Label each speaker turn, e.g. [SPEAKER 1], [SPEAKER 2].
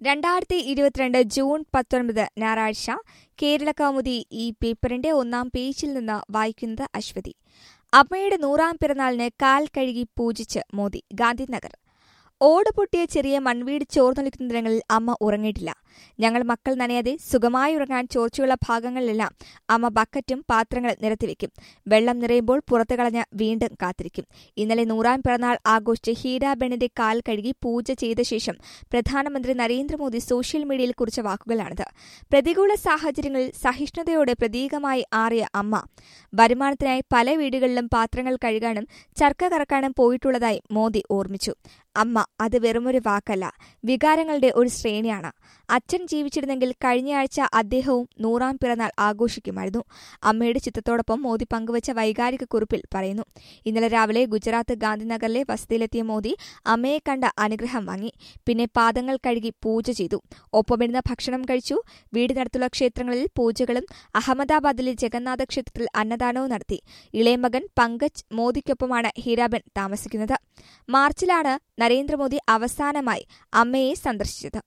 [SPEAKER 1] രണ്ടായിരത്തി ഇരുപത്തിരണ്ട് ജൂൺ പത്തൊൻപത് ഞായറാഴ്ച കേരള കൗമുദി ഈ പേപ്പറിന്റെ ഒന്നാം പേജിൽ നിന്ന് വായിക്കുന്നത് അശ്വതി അമ്മയുടെ നൂറാം പിറന്നാളിന് കാൽ കഴുകി പൂജിച്ച് മോദി ഗാന്ധിനഗർ ഓട് പൊട്ടിയ ചെറിയ മൺവീട് ചോർന്നൊലിക്കുന്ന ദിനങ്ങളിൽ അമ്മ ഉറങ്ങിയിട്ടില്ല ഞങ്ങൾ മക്കൾ നനയാതെ സുഖമായി ഉറങ്ങാൻ ചോർച്ചയുള്ള ഭാഗങ്ങളിലെല്ലാം അമ്മ ബക്കറ്റും പാത്രങ്ങളും നിരത്തിവെക്കും വെള്ളം നിറയുമ്പോൾ പുറത്തു കളഞ്ഞ് വീണ്ടും കാത്തിരിക്കും ഇന്നലെ നൂറാം പിറന്നാൾ ആഘോഷിച്ച് ഹീരാബെണ്ണിന്റെ കാൽ കഴുകി പൂജ ചെയ്ത ശേഷം പ്രധാനമന്ത്രി നരേന്ദ്രമോദി സോഷ്യൽ മീഡിയയിൽ കുറിച്ച വാക്കുകളാണിത് പ്രതികൂല സാഹചര്യങ്ങളിൽ സഹിഷ്ണുതയോടെ പ്രതീകമായി ആറിയ അമ്മ വരുമാനത്തിനായി പല വീടുകളിലും പാത്രങ്ങൾ കഴുകാനും ചർക്ക കറക്കാനും പോയിട്ടുള്ളതായി മോദി ഓർമ്മിച്ചു അമ്മ അത് വെറുമൊരു വാക്കല്ല വികാരങ്ങളുടെ ഒരു ശ്രേണിയാണ് അച്ഛൻ ജീവിച്ചിരുന്നെങ്കിൽ കഴിഞ്ഞയാഴ്ച അദ്ദേഹവും നൂറാം പിറന്നാൾ ആഘോഷിക്കുമായിരുന്നു അമ്മയുടെ ചിത്രത്തോടൊപ്പം മോദി പങ്കുവച്ച വൈകാരിക കുറിപ്പിൽ പറയുന്നു ഇന്നലെ രാവിലെ ഗുജറാത്ത് ഗാന്ധിനഗറിലെ വസതിയിലെത്തിയ മോദി അമ്മയെ കണ്ട അനുഗ്രഹം വാങ്ങി പിന്നെ പാദങ്ങൾ കഴുകി പൂജ ചെയ്തു ഒപ്പമിരുന്ന ഭക്ഷണം കഴിച്ചു വീടിനടുത്തുള്ള ക്ഷേത്രങ്ങളിൽ പൂജകളും അഹമ്മദാബാദിലെ ജഗന്നാഥ ക്ഷേത്രത്തിൽ അന്നദാനവും നടത്തി ഇളയമകൻ പങ്കജ് മോദിക്കൊപ്പമാണ് ഹീരാബെൻ താമസിക്കുന്നത് മാർച്ചിലാണ് നരേന്ദ്രമോദി അവസാനമായി അമ്മയെ സന്ദർശിച്ചത്